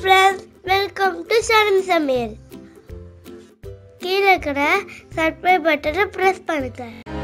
friends welcome to சரண் சமையல் கீழே இருக்கிற சப்ஸ்கிரைப் பட்டனை ப்ரெஸ் பண்ணுங்க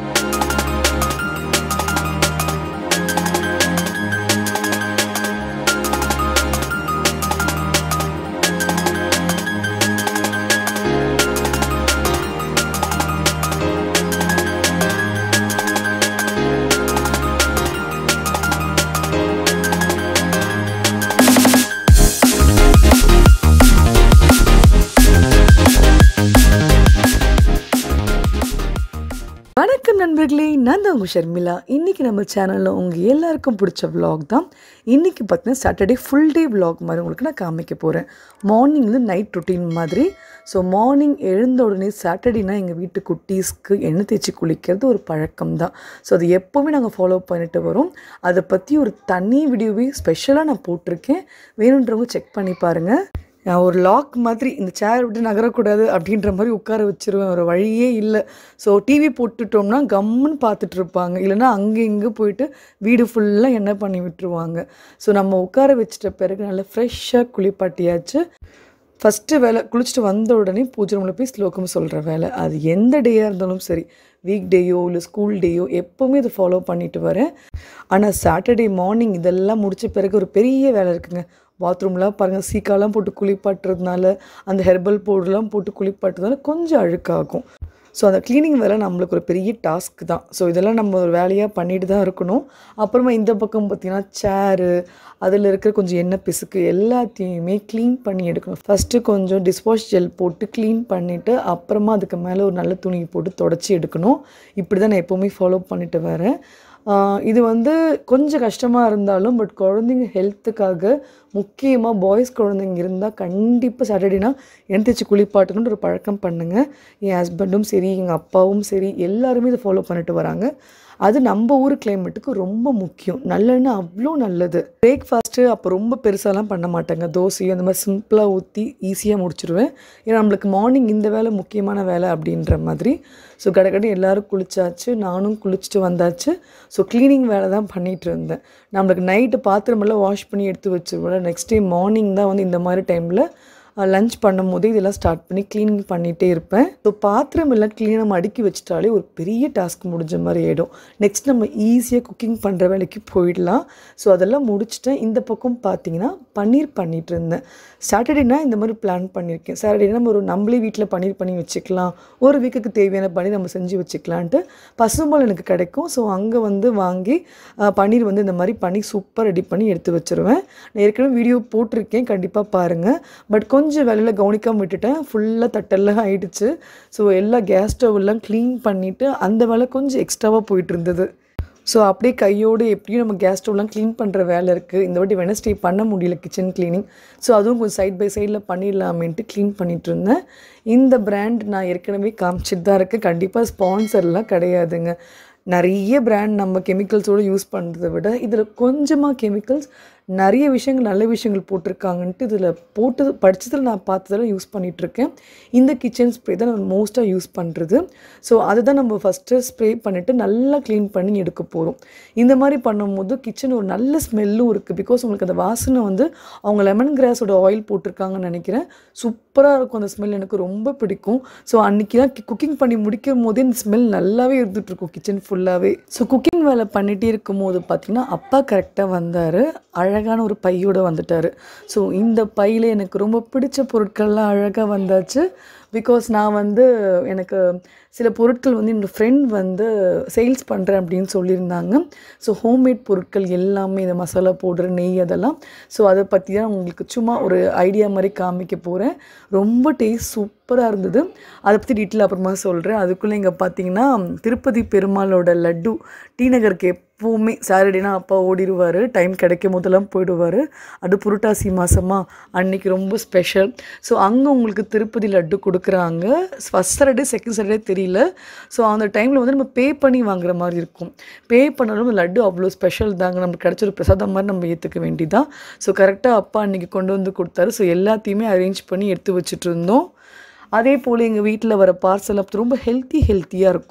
வணக்கம் நண்பர்களே நான் தான் உங்கள் ஷர்மிளா இன்றைக்கி நம்ம சேனலில் உங்கள் எல்லாருக்கும் பிடிச்ச vlog தான் இன்றைக்கி பார்த்தீங்கன்னா சாட்டர்டே ஃபுல் டே vlog மாதிரி உங்களுக்கு நான் காமிக்க போகிறேன் மார்னிங்லேருந்து நைட் ரொட்டீன் மாதிரி ஸோ மார்னிங் எழுந்த உடனே சாட்டர்டேனா எங்கள் வீட்டு குட்டீஸ்க்கு எண்ணெய் தேய்ச்சி குளிக்கிறது ஒரு பழக்கம் தான் ஸோ அது எப்போவுமே நாங்கள் ஃபாலோ பண்ணிட்டு வரோம் அதை பற்றி ஒரு தனி வீடியோவே ஸ்பெஷலாக நான் போட்டிருக்கேன் வேணுன்றவங்க செக் பண்ணி பாருங்கள் நான் ஒரு லாக் மாதிரி இந்த சேர் விட்டு நகரக்கூடாது அப்படின்ற மாதிரி உட்கார வச்சிருவேன் ஒரு வழியே இல்லை ஸோ டிவி போட்டுட்டோம்னா கம்முன்னு பார்த்துட்டு இருப்பாங்க இல்லைன்னா அங்கே இங்கே போயிட்டு வீடு ஃபுல்லாக என்ன பண்ணி விட்டுருவாங்க ஸோ நம்ம உட்கார வச்சிட்ட பிறகு நல்லா ஃப்ரெஷ்ஷாக குளிப்பாட்டியாச்சு ஃபஸ்ட்டு வேலை குளிச்சுட்டு வந்த உடனே பூஜை ரூமில் போய் ஸ்லோகம் சொல்கிற வேலை அது எந்த டேயாக இருந்தாலும் சரி வீக் டேயோ இல்லை ஸ்கூல் டேயோ எப்போவுமே இதை ஃபாலோ பண்ணிட்டு வரேன் ஆனால் சாட்டர்டே மார்னிங் இதெல்லாம் முடிச்ச பிறகு ஒரு பெரிய வேலை இருக்குங்க பாத்ரூம்லாம் பாருங்கள் சீக்காலாம் போட்டு குளிப்பாட்டுறதுனால அந்த ஹெர்பல் பவுடர்லாம் போட்டு குளிப்பாட்டுறதுனால கொஞ்சம் அழுக்காகும் ஸோ அந்த க்ளீனிங் வேலை நம்மளுக்கு ஒரு பெரிய டாஸ்க் தான் ஸோ இதெல்லாம் நம்ம ஒரு வேலையாக பண்ணிட்டு தான் இருக்கணும் அப்புறமா இந்த பக்கம் பார்த்திங்கன்னா சேரு அதில் இருக்கிற கொஞ்சம் எண்ணெய் பிசுக்கு எல்லாத்தையுமே க்ளீன் பண்ணி எடுக்கணும் ஃபஸ்ட்டு கொஞ்சம் டிஷ்வாஷ் ஜெல் போட்டு க்ளீன் பண்ணிவிட்டு அப்புறமா அதுக்கு மேலே ஒரு நல்ல துணி போட்டு தொடச்சி எடுக்கணும் இப்படி தான் நான் எப்போவுமே ஃபாலோ பண்ணிட்டு வரேன் ஆஹ் இது வந்து கொஞ்சம் கஷ்டமாக இருந்தாலும் பட் குழந்தைங்க ஹெல்த்துக்காக முக்கியமாக பாய்ஸ் குழந்தைங்க இருந்தால் கண்டிப்பாக சாட்டர்டேனா எண்ணெய் தேய்ச்சி குளிப்பாட்டணுன்ற ஒரு பழக்கம் பண்ணுங்கள் என் ஹஸ்பண்டும் சரி எங்கள் அப்பாவும் சரி எல்லாருமே இதை ஃபாலோ பண்ணிட்டு வராங்க அது நம்ம ஊர் கிளைமேட்டுக்கு ரொம்ப முக்கியம் நல்லெண்ணெய் அவ்வளோ நல்லது பிரேக்ஃபாஸ்ட்டு அப்போ ரொம்ப பெருசாலாம் பண்ண மாட்டாங்க தோசையோ அந்த மாதிரி சிம்பிளாக ஊற்றி ஈஸியாக முடிச்சிடுவேன் ஏன்னா நம்மளுக்கு மார்னிங் இந்த வேலை முக்கியமான வேலை அப்படின்ற மாதிரி ஸோ கடகடி எல்லோரும் குளிச்சாச்சு நானும் குளிச்சுட்டு வந்தாச்சு ஸோ க்ளீனிங் வேலை தான் பண்ணிகிட்டு இருந்தேன் நம்மளுக்கு நைட்டு பாத்திரமெல்லாம் வாஷ் பண்ணி எடுத்து வச்சுருவோம் நெக்ஸ்ட் டே மார்னிங் தான் வந்து இந்த மாதிரி டைமில் லஞ்ச் பண்ணும்போது இதெல்லாம் ஸ்டார்ட் பண்ணி க்ளீனிங் பண்ணிகிட்டே இருப்பேன் ஸோ பாத்திரம் எல்லாம் க்ளீனாக நம்ம அடுக்கி வச்சிட்டாலே ஒரு பெரிய டாஸ்க் முடிஞ்ச மாதிரி ஆகிடும் நெக்ஸ்ட் நம்ம ஈஸியாக குக்கிங் பண்ணுற வேலைக்கு போயிடலாம் ஸோ அதெல்லாம் முடிச்சுட்டேன் இந்த பக்கம் பார்த்தீங்கன்னா பன்னீர் பண்ணிகிட்டு இருந்தேன் சாட்டர்டேனா இந்த மாதிரி பிளான் பண்ணியிருக்கேன் சாட்டர்டேனா நம்ம ஒரு நம்மளே வீட்டில் பன்னீர் பண்ணி வச்சுக்கலாம் ஒரு வீக்குக்கு தேவையான பன்னீர் நம்ம செஞ்சு வச்சுக்கலான்ட்டு பசும்பால் எனக்கு கிடைக்கும் ஸோ அங்கே வந்து வாங்கி அஹ், பன்னீர் வந்து இந்த மாதிரி பண்ணி சூப்பர் ரெடி பண்ணி எடுத்து வச்சுருவேன் நான் ஏற்கனவே வீடியோ போட்டிருக்கேன் கண்டிப்பாக பாருங்கள் பட் கொஞ்சம் வேலையில் கவனிக்காமல் விட்டுட்டேன் ஃபுல்லாக தட்டெல்லாம் ஆயிடுச்சு ஸோ எல்லா கேஸ் ஸ்டவ் எல்லாம் க்ளீன் பண்ணிவிட்டு அந்த வேலை கொஞ்சம் எக்ஸ்ட்ராவாக போயிட்டு இருந்தது ஸோ அப்படியே கையோடு எப்படியும் நம்ம கேஸ் ஸ்டவ்லாம் க்ளீன் பண்ணுற வேலை இருக்குது இந்த வாட்டி வெனஸ்டே பண்ண முடியல கிச்சன் க்ளீனிங் ஸோ அதுவும் கொஞ்சம் சைட் பை சைடில் பண்ணிடலாமேன்ட்டு க்ளீன் பண்ணிட்டு இருந்தேன் இந்த பிராண்ட் நான் ஏற்கனவே காமிச்சிட்டு தான் இருக்கேன் கண்டிப்பாக ஸ்பான்சர்லாம் கிடையாதுங்க நிறைய பிராண்ட் நம்ம கெமிக்கல்ஸோடு யூஸ் பண்ணுறதை விட இதில் கொஞ்சமாக கெமிக்கல்ஸ் நிறைய விஷயங்கள் நல்ல விஷயங்கள் போட்டிருக்காங்கன்ட்டு இதில் போட்டது படித்ததில் நான் பார்த்ததில் யூஸ் பண்ணிகிட்ருக்கேன் இந்த கிச்சன் ஸ்ப்ரே தான் நான் மோஸ்ட்டாக யூஸ் பண்ணுறது ஸோ அதை தான் நம்ம ஃபஸ்ட்டு ஸ்ப்ரே பண்ணிவிட்டு நல்லா க்ளீன் பண்ணி எடுக்க போகிறோம் இந்த மாதிரி பண்ணும்போது கிச்சன் ஒரு நல்ல ஸ்மெல்லும் இருக்குது பிகாஸ் உங்களுக்கு அந்த வாசனை வந்து அவங்க லெமன் கிராஸோட ஆயில் போட்டிருக்காங்கன்னு நினைக்கிறேன் சூப்பராக இருக்கும் அந்த ஸ்மெல் எனக்கு ரொம்ப பிடிக்கும் ஸோ அன்றைக்கிலாம் குக்கிங் பண்ணி முடிக்கும் போதே இந்த ஸ்மெல் நல்லாவே இருந்துகிட்ருக்கும் கிச்சன் ஃபுல்லாகவே ஸோ குக்கிங் வேலை பண்ணிகிட்டே இருக்கும் போது பார்த்திங்கன்னா அப்பா கரெக்டாக வந்தார் அழகான ஒரு பையோட வந்துட்டார் ஸோ இந்த பையில் எனக்கு ரொம்ப பிடிச்ச பொருட்கள்லாம் அழகாக வந்தாச்சு பிகாஸ் நான் வந்து எனக்கு சில பொருட்கள் வந்து என்னோடய ஃப்ரெண்ட் வந்து சேல்ஸ் பண்ணுறேன் அப்படின்னு சொல்லியிருந்தாங்க ஸோ ஹோம்மேட் பொருட்கள் எல்லாமே இந்த மசாலா பவுடர் நெய் அதெல்லாம் ஸோ அதை பற்றி தான் உங்களுக்கு சும்மா ஒரு ஐடியா மாதிரி காமிக்க போகிறேன் ரொம்ப டேஸ்ட் சூப்பராக இருந்தது அதை பற்றி டீட்டெயில் அப்புறமா சொல்கிறேன் அதுக்குள்ளே இங்கே பார்த்தீங்கன்னா திருப்பதி பெருமாளோட லட்டு டி நகருக்கு எப்போவுமே சாட்டர்டேனா அப்பா ஓடிடுவார் டைம் கிடைக்கும் போதெல்லாம் போயிடுவார் அது புரட்டாசி மாதமா அன்னைக்கு ரொம்ப ஸ்பெஷல் ஸோ அங்கே உங்களுக்கு திருப்பதி லட்டு கொடுக்குறாங்க ஃபஸ்ட் சாட்டர்டே செகண்ட் சாட்டர்டே தெரியல ஸோ அந்த டைமில் வந்து நம்ம பே பண்ணி வாங்குற மாதிரி இருக்கும் பே பண்ணாலும் அந்த லட்டு அவ்வளோ ஸ்பெஷல் தாங்க நமக்கு கிடைச்ச ஒரு பிரசாதம் மாதிரி நம்ம ஏற்றுக்க வேண்டியதான் ஸோ கரெக்டாக அப்பா அன்றைக்கி கொண்டு வந்து கொடுத்தாரு ஸோ எல்லாத்தையுமே அரேஞ்ச் பண்ணி எடுத்து வச்சுட்டு இருந்தோம் அதே போல் எங்கள் வீட்டில் வர பார்சல் அப்போ ரொம்ப ஹெல்த்தி ஹெல்த்தியாக இருக்கும்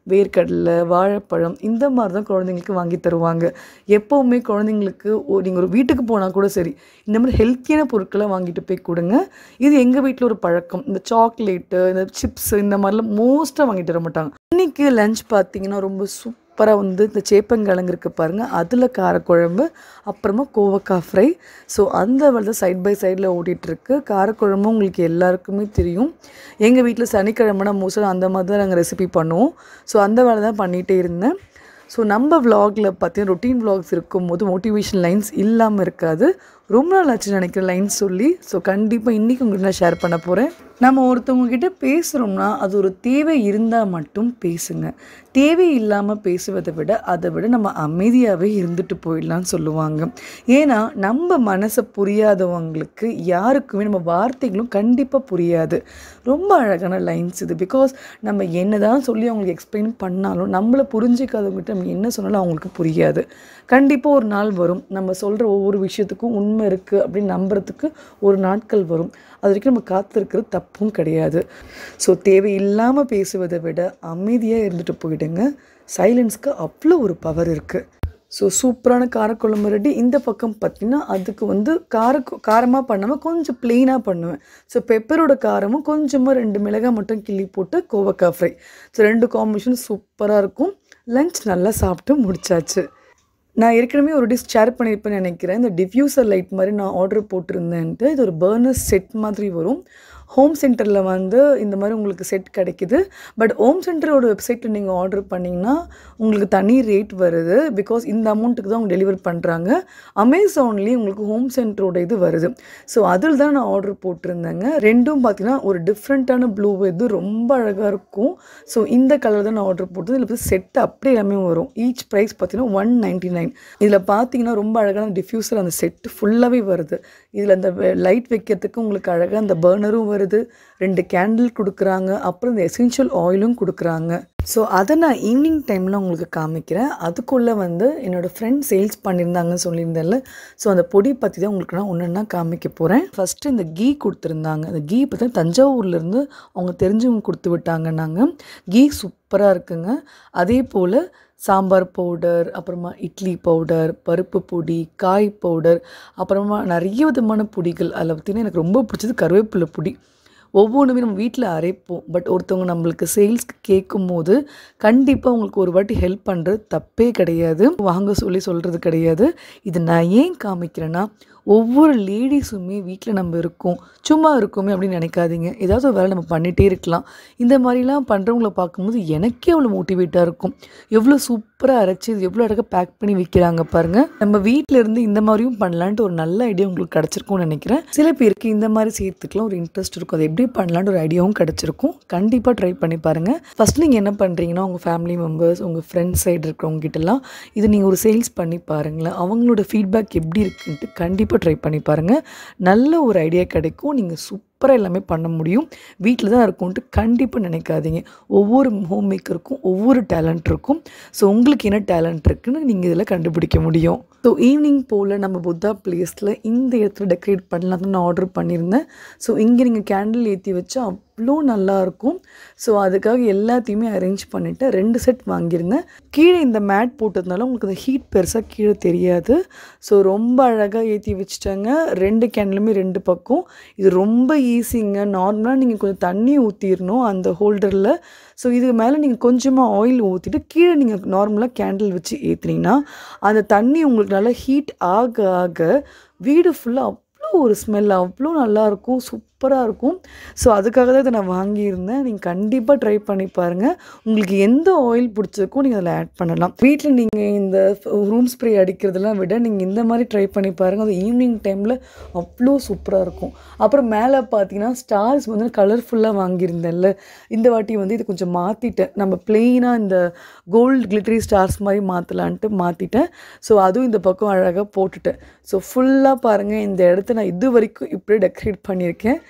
வேர்க்கடலை வாழைப்பழம் இந்த மாதிரி தான் குழந்தைங்களுக்கு வாங்கி தருவாங்க எப்போவுமே குழந்தைங்களுக்கு நீங்கள் ஒரு வீட்டுக்கு போனால் கூட சரி இந்த மாதிரி ஹெல்த்தியான பொருட்களை வாங்கிட்டு போய் கொடுங்க இது எங்கள் வீட்டில் ஒரு பழக்கம் இந்த சாக்லேட்டு இந்த சிப்ஸ் இந்த மாதிரிலாம் மோஸ்ட்டாக வாங்கிட்டு வர மாட்டாங்க இன்றைக்கி லஞ்ச் பார்த்தீங்கன்னா ரொம்ப சூப்பராக வந்து இந்த சேப்பங்கிழங்கு இருக்குது பாருங்கள் அதில் காரக்குழம்பு அப்புறமா கோவக்காய் ஃப்ரை ஸோ அந்த வேலை சைட் பை சைடில் ஓடிட்டுருக்கு காரக்குழம்பு உங்களுக்கு எல்லாருக்குமே தெரியும் எங்கள் வீட்டில் சனிக்கிழமைனா மோஸ்ட்டாக அந்த மாதிரி தான் நாங்கள் ரெசிபி பண்ணுவோம் ஸோ அந்த வேலை தான் பண்ணிகிட்டே இருந்தேன் ஸோ நம்ம vlogல பார்த்தீங்கன்னா ரொட்டீன் vlogs இருக்கும்போது மோட்டிவேஷன் லைன்ஸ் இல்லாமல் இருக்காது ரொம்ப நாள் ஆச்சு நினைக்கிற லைன்ஸ் சொல்லி ஸோ கண்டிப்பாக இன்றைக்கி உங்கள்கிட்ட நான் ஷேர் பண்ண போகிறேன் நம்ம ஒருத்தவங்க கிட்ட பேசுகிறோம்னா அது ஒரு தேவை இருந்தால் மட்டும் பேசுங்க தேவை இல்லாமல் பேசுவதை விட அதை விட நம்ம அமைதியாகவே இருந்துட்டு போயிடலாம்னு சொல்லுவாங்க ஏன்னா நம்ம மனசை புரியாதவங்களுக்கு யாருக்குமே நம்ம வார்த்தைகளும் கண்டிப்பாக புரியாது ரொம்ப அழகான லைன்ஸ் இது பிகாஸ் நம்ம என்ன தான் சொல்லி அவங்களுக்கு எக்ஸ்பிளைன் பண்ணாலும் நம்மளை புரிஞ்சிக்காதவங்ககிட்ட நம்ம என்ன சொன்னாலும் அவங்களுக்கு புரியாது கண்டிப்பாக ஒரு நாள் வரும் நம்ம சொல்கிற ஒவ்வொரு விஷயத்துக்கும் உண்மை இருக்குது அப்படின்னு நம்புறதுக்கு ஒரு நாட்கள் வரும் அது வரைக்கும் நம்ம காத்திருக்கிறது தப்பும் கிடையாது ஸோ தேவையில்லாமல் பேசுவதை விட அமைதியாக இருந்துட்டு போயிடுங்க சைலன்ஸ்க்கு அவ்வளோ ஒரு பவர் இருக்குது ஸோ சூப்பரான காரக்குழம்பு ரெடி இந்த பக்கம் பார்த்தீங்கன்னா அதுக்கு வந்து கார காரமாக பண்ணாமல் கொஞ்சம் ப்ளெயினாக பண்ணுவேன் ஸோ பெப்பரோட காரமும் கொஞ்சமாக ரெண்டு மிளகாய் மட்டும் கிள்ளி போட்டு கோவக்காய் ஃப்ரை ஸோ ரெண்டு காம்பினேஷன் சூப்பராக இருக்கும் லஞ்ச் நல்லா சாப்பிட்டு முடிச்சாச்சு நான் ஏற்கனவே ஒரு டிஷ் ஷேர் பண்ணியிருப்பேன்னு நினைக்கிறேன் இந்த டிஃப்யூசர் லைட் மாதிரி நான் ஆர்டர் போட்டிருந்தேன்ட்டு இது ஒரு பர்னர் செட் மாதிரி வரும் ஹோம் சென்டரில் வந்து இந்த மாதிரி உங்களுக்கு செட் கிடைக்குது பட் ஹோம் சென்டரோட வெப்சைட்டில் நீங்கள் ஆர்டர் பண்ணிங்கன்னா உங்களுக்கு தனி ரேட் வருது பிகாஸ் இந்த அமௌண்ட்டுக்கு தான் அவங்க டெலிவர் பண்ணுறாங்க அமேசான்லேயும் உங்களுக்கு ஹோம் சென்டரோட இது வருது ஸோ அதில் தான் நான் ஆர்டர் போட்டிருந்தேங்க ரெண்டும் பார்த்தீங்கன்னா ஒரு டிஃப்ரெண்ட்டான ப்ளூ இது ரொம்ப அழகாக இருக்கும் ஸோ இந்த கலர் தான் நான் ஆர்டர் போட்டது இதில் செட் அப்படியே எல்லாமே வரும் ஈச் ப்ரைஸ் பார்த்தீங்கன்னா ஒன் நைன்ட்டி நைன் இதில் பார்த்தீங்கன்னா ரொம்ப அழகான டிஃப்யூசர் அந்த செட்டு ஃபுல்லாகவே வருது இதில் அந்த லைட் வைக்கிறதுக்கு உங்களுக்கு அழகாக அந்த பர்னரும் வருது ரெண்டு கேண்டில் கொடுக்குறாங்க அப்புறம் இந்த எசென்ஷியல் ஆயிலும் கொடுக்குறாங்க ஸோ அதை நான் ஈவினிங் டைமில் உங்களுக்கு காமிக்கிறேன் அதுக்குள்ளே வந்து என்னோடய ஃப்ரெண்ட் சேல்ஸ் பண்ணியிருந்தாங்கன்னு சொல்லியிருந்தேன்ல ஸோ அந்த பொடி பற்றி தான் உங்களுக்கு நான் ஒன்று காமிக்க போகிறேன் ஃபஸ்ட்டு இந்த கீ கொடுத்துருந்தாங்க அந்த கீ பற்றி தஞ்சாவூர்லேருந்து அவங்க தெரிஞ்சவங்க கொடுத்து விட்டாங்க நாங்கள் கீ சூப்பராக இருக்குங்க அதே போல் சாம்பார் பவுடர் அப்புறமா இட்லி பவுடர் பருப்பு பொடி காய் பவுடர் அப்புறமா நிறைய விதமான பொடிகள் அதில் பார்த்திங்கன்னா எனக்கு ரொம்ப பிடிச்சது கருவேப்பிலை பொடி ஒவ்வொன்றுமே நம்ம வீட்டில் அரைப்போம் பட் ஒருத்தவங்க நம்மளுக்கு சேல்ஸ்க்கு கேட்கும் போது கண்டிப்பாக உங்களுக்கு ஒரு வாட்டி ஹெல்ப் பண்ணுறது தப்பே கிடையாது வாங்க சொல்லி சொல்கிறது கிடையாது இது நான் ஏன் காமிக்கிறேன்னா ஒவ்வொரு லேடிஸுமே வீட்டில் நம்ம இருக்கோம் சும்மா இருக்கோமே அப்படின்னு நினைக்காதீங்க ஏதாவது ஒரு வேலை நம்ம பண்ணிகிட்டே இருக்கலாம் இந்த மாதிரிலாம் பண்ணுறவங்கள பார்க்கும்போது எனக்கே அவ்வளோ மோட்டிவேட்டாக இருக்கும் எவ்வளோ சூப்பராக அரைச்சி இது எவ்வளோ அழகாக பேக் பண்ணி விற்கிறாங்க பாருங்கள் நம்ம வீட்டில் இருந்து இந்த மாதிரியும் பண்ணலான்ட்டு ஒரு நல்ல ஐடியா உங்களுக்கு கிடச்சிருக்கும்னு நினைக்கிறேன் சில பேருக்கு இந்த மாதிரி செய்யறதுக்குலாம் ஒரு இன்ட்ரெஸ்ட் இருக்கும் அதை எப்படி பண்ணலான்ட்டு ஒரு ஐடியாவும் கிடச்சிருக்கும் கண்டிப்பாக ட்ரை பண்ணி பாருங்கள் ஃபஸ்ட் நீங்கள் என்ன பண்ணுறீங்கன்னா உங்கள் ஃபேமிலி மெம்பர்ஸ் உங்கள் ஃப்ரெண்ட்ஸ் சைடு இருக்கிறவங்க கிட்டலாம் இது நீங்கள் ஒரு சேல்ஸ் பண்ணி பாருங்களேன் அவங்களோட ஃபீட்பேக் எப்படி இருக்குன்ட்டு கண்டிப்பாக ட்ரை பண்ணி பாருங்கள் நல்ல ஒரு ஐடியா கிடைக்கும் நீங்கள் சூப்பராக எல்லாமே பண்ண முடியும் வீட்டில் தான் இருக்கும்ன்ட்டு கண்டிப்பாக நினைக்காதீங்க ஒவ்வொரு ஹோம் மேக்கருக்கும் ஒவ்வொரு டேலண்ட் இருக்கும் ஸோ உங்களுக்கு என்ன டேலண்ட் இருக்குன்னு நீங்கள் இதில் கண்டுபிடிக்க முடியும் ஸோ ஈவினிங் போல் நம்ம புத்தா பிளேஸில் இந்த இடத்துல டெக்கரேட் பண்ணலாம்னு நான் ஆர்டர் பண்ணியிருந்தேன் ஸோ இங்கே நீங்கள் கேண்டில் ஏற்றி வச்சா அவ்வளோ நல்லாயிருக்கும் ஸோ அதுக்காக எல்லாத்தையுமே அரேஞ்ச் பண்ணிவிட்டு ரெண்டு செட் வாங்கியிருந்தேன் கீழே இந்த மேட் போட்டதுனால உங்களுக்கு அந்த ஹீட் பெருசாக கீழே தெரியாது ஸோ ரொம்ப அழகாக ஏற்றி வச்சுட்டாங்க ரெண்டு கேண்டிலுமே ரெண்டு பக்கம் இது ரொம்ப ஈஸிங்க நார்மலாக நீங்கள் கொஞ்சம் தண்ணி ஊற்றிடணும் அந்த ஹோல்டரில் ஸோ இதுக்கு மேலே நீங்கள் கொஞ்சமாக ஆயில் ஊற்றிட்டு கீழே நீங்கள் நார்மலாக கேண்டில் வச்சு ஏற்றுனீங்கன்னா அந்த தண்ணி உங்களுக்கு நல்லா ஹீட் ஆக ஆக வீடு ஃபுல்லாக அவ்வளோ ஒரு ஸ்மெல் அவ்வளோ நல்லாயிருக்கும் சூப்பராக இருக்கும் ஸோ அதுக்காக தான் இதை நான் வாங்கியிருந்தேன் நீங்கள் கண்டிப்பாக ட்ரை பண்ணி பாருங்கள் உங்களுக்கு எந்த ஆயில் பிடிச்சிருக்கோ நீங்கள் அதில் ஆட் பண்ணலாம் வீட்டில் நீங்கள் இந்த ரூம் ஸ்ப்ரே அடிக்கிறதெல்லாம் விட நீங்கள் இந்த மாதிரி ட்ரை பண்ணி பாருங்கள் அது ஈவினிங் டைமில் அவ்வளோ சூப்பராக இருக்கும் அப்புறம் மேலே பார்த்தீங்கன்னா ஸ்டார்ஸ் வந்து கலர்ஃபுல்லாக வாங்கியிருந்தேன்ல இந்த வாட்டி வந்து இது கொஞ்சம் மாற்றிட்டேன் நம்ம பிளெயினாக இந்த கோல்டு கிளிட்டரி ஸ்டார்ஸ் மாதிரி மாற்றலான்ட்டு மாற்றிட்டேன் ஸோ அதுவும் இந்த பக்கம் அழகாக போட்டுட்டேன் ஸோ ஃபுல்லாக பாருங்கள் இந்த இடத்த நான் இது வரைக்கும் இப்படியே டெக்கரேட் பண்ணியிருக்கேன்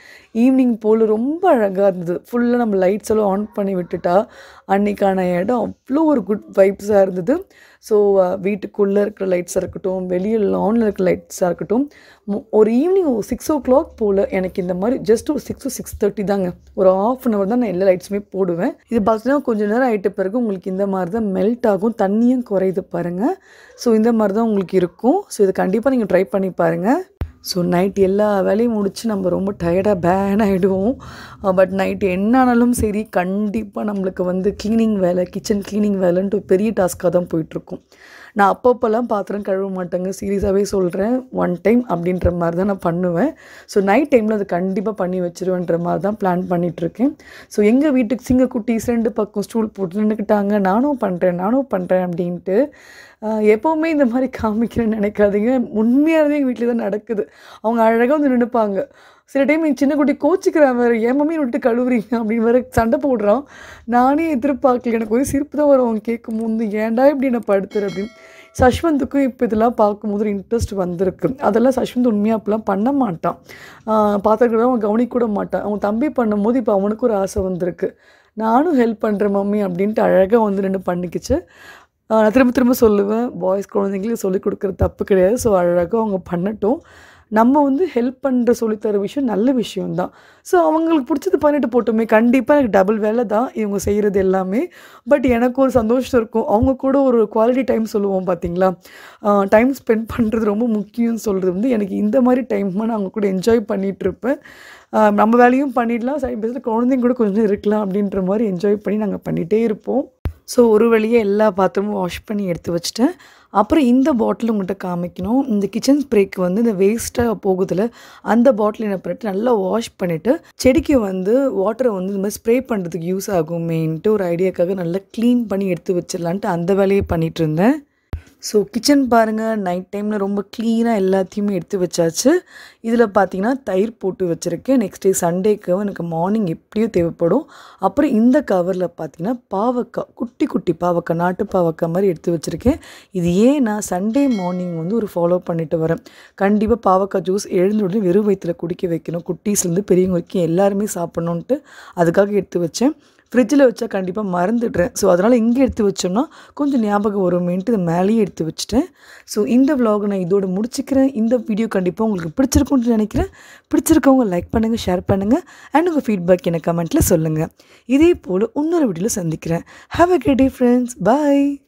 ஈவினிங் போல் ரொம்ப அழகாக இருந்தது ஃபுல்லாக நம்ம லைட்ஸ் எல்லாம் ஆன் பண்ணி விட்டுட்டா அன்னைக்கான இடம் அவ்வளோ ஒரு குட் வைப்ஸாக இருந்தது ஸோ வீட்டுக்குள்ளே இருக்கிற லைட்ஸாக இருக்கட்டும் வெளியே லானில் இருக்கிற லைட்ஸாக இருக்கட்டும் மு- ஒரு ஈவினிங் ஒரு சிக்ஸ் ஓ கிளாக் போல் எனக்கு இந்த மாதிரி ஜஸ்ட் ஒரு சிக்ஸ் சிக்ஸ் தேர்ட்டி தாங்க ஒரு ஆஃப் அன் ஹவர் தான் நான் எல்லா லைட்ஸுமே போடுவேன் இது பார்த்தீங்கன்னா கொஞ்ச நேரம் ஆகிட்ட பிறகு உங்களுக்கு இந்த மாதிரி தான் மெல்ட் ஆகும் தண்ணியும் குறையுது பாருங்கள் ஸோ இந்த மாதிரி தான் உங்களுக்கு இருக்கும் ஸோ இதை கண்டிப்பாக நீங்கள் ட்ரை பண்ணி பாருங்கள் ஸோ நைட் எல்லா வேலையும் முடிச்சு நம்ம ரொம்ப டயர்டாக பேன் ஆகிடுவோம் பட் நைட் என்ன ஆனாலும் சரி கண்டிப்பாக நம்மளுக்கு வந்து க்ளீனிங் வேலை கிச்சன் க்ளீனிங் வேலைன்ட்டு ஒரு பெரிய டாஸ்க்காக தான் போயிட்டுருக்கும் நான் அப்பப்போல்லாம் பாத்திரம் கழுவ மாட்டேங்க சீரியஸாகவே சொல்கிறேன் ஒன் டைம் அப்படின்ற மாதிரி தான் நான் பண்ணுவேன் ஸோ நைட் டைமில் அதை கண்டிப்பாக பண்ணி வச்சிருவேன்ற மாதிரி தான் பிளான் பண்ணிகிட்ருக்கேன் ஸோ எங்கள் வீட்டுக்கு சிங்க குட்டீஸ் ரெண்டு பக்கம் ஸ்டூல் போட்டு நின்றுக்கிட்டாங்க நானும் பண்ணுறேன் நானும் பண்ணுறேன் அப்படின்ட்டு ஆஹ் எப்போவுமே இந்த மாதிரி காமிக்கிறேன்னு நினைக்காதீங்க உண்மையாகவே எங்கள் வீட்டில் தான் நடக்குது அவங்க அழகாக வந்து நின்றுப்பாங்க சில டைம் என் சின்ன குட்டி கோச்சிக்கிறான் வேறு ஏன் மம்மி விட்டு கழுவுறீங்க அப்படின்னு வேறு சண்டை போடுறான் நானே எதிர்பார்க்கல எனக்கு ஒரு சிரிப்பு தான் வரும் அவன் கேட்கும் போது ஏன்டா இப்படி நான் படுத்துரு அப்படின்னு சஷ்வந்துக்கும் இப்போ இதெல்லாம் பார்க்கும்போது ஒரு இன்ட்ரெஸ்ட் வந்திருக்கு அதெல்லாம் சஷ்வந்த் உண்மையாக அப்பெல்லாம் பண்ண மாட்டான் பார்த்துருக்கிறத அவன் கவனிக்க கூட மாட்டான் அவன் தம்பி பண்ணும்போது இப்போ அவனுக்கு ஒரு ஆசை வந்திருக்கு நானும் ஹெல்ப் பண்ணுறேன் மம்மி அப்படின்ட்டு அழகாக வந்து நின்று பண்ணிக்கிச்சு ஆஹ் நான் திரும்ப திரும்ப சொல்லுவேன் பாய்ஸ் குழந்தைங்களுக்கு சொல்லிக் கொடுக்குறது தப்பு கிடையாது ஸோ அழகாக அவங்க பண்ணட்டும் நம்ம வந்து ஹெல்ப் பண்ணுற சொல்லித்தர விஷயம் நல்ல விஷயம்தான் ஸோ அவங்களுக்கு பிடிச்சது பண்ணிட்டு போட்டோமே கண்டிப்பாக எனக்கு டபுள் வேலை தான் இவங்க செய்கிறது எல்லாமே பட் எனக்கு ஒரு சந்தோஷம் இருக்கும் அவங்க கூட ஒரு குவாலிட்டி டைம் சொல்லுவோம் பார்த்தீங்களா டைம் ஸ்பெண்ட் பண்ணுறது ரொம்ப முக்கியம்னு சொல்கிறது வந்து எனக்கு இந்த மாதிரி டைமாக நான் அவங்க கூட என்ஜாய் பண்ணிகிட்டு இருப்பேன் ஆஹ் நம்ம வேலையும் பண்ணிடலாம் சைட் பைஸில் குழந்தைங்க கூட கொஞ்சம் இருக்கலாம் அப்படின்ற மாதிரி என்ஜாய் பண்ணி நாங்கள் பண்ணிகிட்டே இருப்போம் ஸோ ஒரு வழியாக எல்லா பாத்திரமும் வாஷ் பண்ணி எடுத்து வச்சுட்டேன் அப்புறம் இந்த பாட்டில் உங்கள்கிட்ட காமிக்கணும் இந்த கிச்சன் ஸ்ப்ரேக்கு வந்து இந்த வேஸ்ட்டாக போகுதுல அந்த பாட்டில் என்ன பண்ணிட்டு நல்லா வாஷ் பண்ணிவிட்டு செடிக்கு வந்து வாட்டரை வந்து இந்த மாதிரி ஸ்ப்ரே பண்ணுறதுக்கு யூஸ் ஆகுமேன்ட்டு ஒரு ஐடியாக்காக நல்லா க்ளீன் பண்ணி எடுத்து வச்சிடலான்ட்டு அந்த வேலையை பண்ணிகிட்டு இருந்தேன் ஸோ கிச்சன் பாருங்கள் நைட் டைமில் ரொம்ப க்ளீனாக எல்லாத்தையுமே எடுத்து வச்சாச்சு இதில் பார்த்தீங்கன்னா தயிர் போட்டு வச்சுருக்கேன் நெக்ஸ்ட் டே சண்டேக்கு எனக்கு மார்னிங் எப்படியும் தேவைப்படும் அப்புறம் இந்த கவரில் பார்த்தீங்கன்னா பாவக்காய் குட்டி குட்டி பாவக்காய் நாட்டு பாவக்காய் மாதிரி எடுத்து வச்சுருக்கேன் இது ஏன் நான் சண்டே மார்னிங் வந்து ஒரு ஃபாலோ பண்ணிட்டு வரேன் கண்டிப்பாக பாவக்காய் ஜூஸ் எழுந்த உடனே வெறும் வயிற்றில் குடிக்க வைக்கணும் குட்டீஸ்லேருந்து பெரியவங்க வரைக்கும் எல்லாருமே சாப்பிட்ணுன்ட்டு அதுக்காக எடுத்து வச்சேன் ஃப்ரிட்ஜில் வச்சா கண்டிப்பாக மறந்துடுறேன் ஸோ அதனால் இங்கே எடுத்து வச்சோம்னா கொஞ்சம் ஞாபகம் வருமேன்ட்டு இதை மேலேயே எடுத்து வச்சுட்டேன் ஸோ இந்த vlog நான் இதோட முடிச்சுக்கிறேன் இந்த வீடியோ கண்டிப்பாக உங்களுக்கு பிடிச்சிருக்கும்னு நினைக்கிறேன் பிடிச்சிருக்கவங்க லைக் பண்ணுங்கள் ஷேர் பண்ணுங்கள் அண்ட் உங்கள் ஃபீட்பேக் எனக்கு கமெண்ட்டில் சொல்லுங்கள் இதே போல் இன்னொரு வீடியோவில் சந்திக்கிறேன் have a great day friends bye